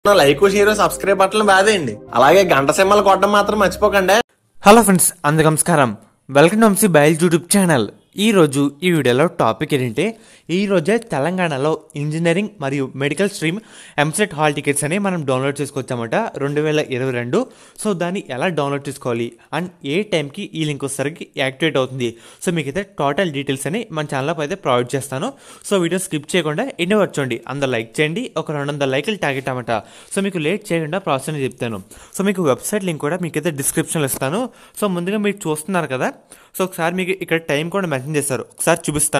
like share subscribe బట్టలు బాదేయండి అలాగే గంట సింహలు కొట్టడం మాత్రం మర్చిపోకండి హలో ఫ్రెండ్స్ అందరికి నమస్కారం వెల్కమ్ టు వంశీ బయల్ యూట్యూబ్ ఛానల్ ఈ రోజు ఈ వీడియోలో టాపిక్ ఏంటంటే ఈ రోజే తెలంగాణలో ఇంజనీరింగ్ మరియు medical stream EAMCET hall tickets అని మనం డౌన్లోడ్ చేసుకోవచ్చామట రెండు వేల ఇరవై రెండు సో దాన్ని ఎలా డౌన్లోడ్ చేసుకోవాలి అండ్ ఏ టైంకి ఈ లింక్ వచ్చేసరికి యాక్టివేట్ అవుతుంది సో మీకైతే టోటల్ డీటెయిల్స్ అని మన ఛానల్లో అయితే ప్రొవైడ్ చేస్తాను సో వీడియో స్కిప్ చేయకుండా ఎన్నో వచ్చండి అందరు లైక్ చేయండి ఒక రెండు వందల లైకులు టార్గెట్ అన్నమాట సో మీకు లేట్ చేయకుండా ప్రాసెస్ అని చెప్తాను సో మీకు వెబ్సైట్ లింక్ కూడా మీకైతే డిస్క్రిప్షన్లో ఇస్తాను సో ముందుగా మీరు చూస్తున్నారు కదా సో ఒకసారి మీకు ఇక్కడ టైం కూడా మెన్షన్ చేస్తారు ఒకసారి చూపిస్తాను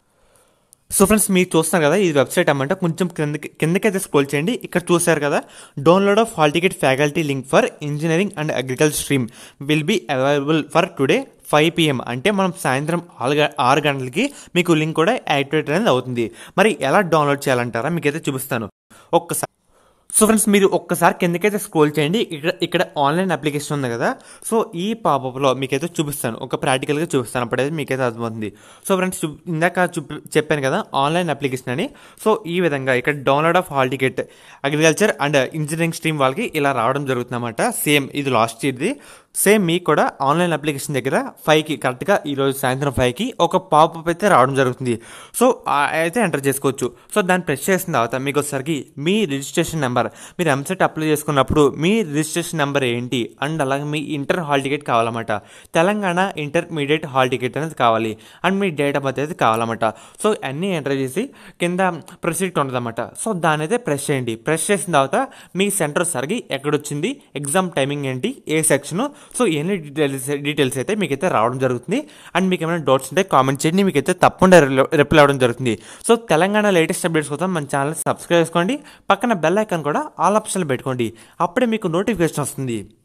సో ఫ్రెండ్స్ మీరు చూస్తున్నారు కదా ఈ వెబ్సైట్ అన్నమాట కొంచెం కిందకి కిందకైతే స్క్రోల్ చేయండి ఇక్కడ చూసారు కదా download of hall ticket faculty link for engineering and agriculture stream will be available for today five PM అంటే మనం సాయంత్రం ఆరు గ- ఆరు గంటలకి మీకు లింక్ కూడా యాక్టివేట్ అనేది అవుతుంది మరి ఎలా డౌన్లోడ్ చేయాలంటారా మీకైతే చూపిస్తాను ఒక్కసారి సో ఫ్రెండ్స్ మీరు ఒక్కసారి కిందకైతే స్క్రోల్ చేయండి ఇక్కడ ఇక్కడ ఆన్లైన్ అప్లికేషన్ ఉంది కదా సో ఈ పాపప్లో మీకైతే చూపిస్తాను ఒక ప్రాక్టికల్గా చూపిస్తాను అప్పుడైతే మీకైతే అర్థమవుతుంది సో ఫ్రెండ్స్ చూ- ఇందాక చూపి చెప్పాను కదా ఆన్లైన్ అప్లికేషన్ అని సో ఈ విధంగా ఇక్కడ download of hall ticket agriculture and engineering stream వాళ్ళకి ఇలా రావడం జరుగుతుంది అనమాట సేమ్ ఇది లాస్ట్ ఇయర్ది సేమ్ మీకు కూడా ఆన్లైన్ అప్లికేషన్ దగ్గర ఫైవ్కి కరెక్ట్గా ఈరోజు సాయంత్రం ఫైవ్కి ఒక పాపప్ అయితే రావడం జరుగుతుంది సో ఆ అయితే ఎంటర్ చేసుకోవచ్చు సో దాన్ని ప్రెస్ చేసిన తర్వాత మీకు ఒకసారికి మీ రిజిస్ట్రేషన్ నెంబర్ మీరు ఎంసెట్ అప్లై చేసుకున్నప్పుడు మీ రిజిస్ట్రేషన్ నెంబర్ ఏంటి అండ్ అలాగే మీ ఇంటర్ హాల్ టికెట్ కావాలన్నమాట తెలంగాణ ఇంటర్మీడియట్ హాల్ టికెట్ అనేది కావాలి అండ్ మీ డేట్ ఆఫ్ బర్త్ అయితే కావాలన్నమాట సో అన్నీ ఎంటర్ చేసి కింద ప్రొసీడ్ ఉంటుందన్నమాట సో దాని అయితే ప్రెస్ చేయండి ప్రెస్ చేసిన తర్వాత మీ సెంటర్ సరిగి ఎక్కడొచ్చింది ఎగ్జామ్ టైమింగ్ ఏంటి ఏ సెక్షన్ సో ఎన్ని డీటెయిల్స్ డీటెయిల్స్ అయితే మీకైతే రావడం జరుగుతుంది అండ్ మీకు ఏమైనా డౌట్స్ ఉంటే కామెంట్ చేయండి మీకైతే తప్పకుండా రిప్లై అవ్వడం జరుగుతుంది సో తెలంగాణ లేటెస్ట్ అప్డేట్స్ కోసం మన ఛానల్ సబ్స్క్రైబ్ చేసుకోండి పక్కన బెల్ ఐకాన్ కూడా ఆల్ ఆప్షన్లు పెట్టుకోండి అప్పుడే మీకు నోటిఫికేషన్ వస్తుంది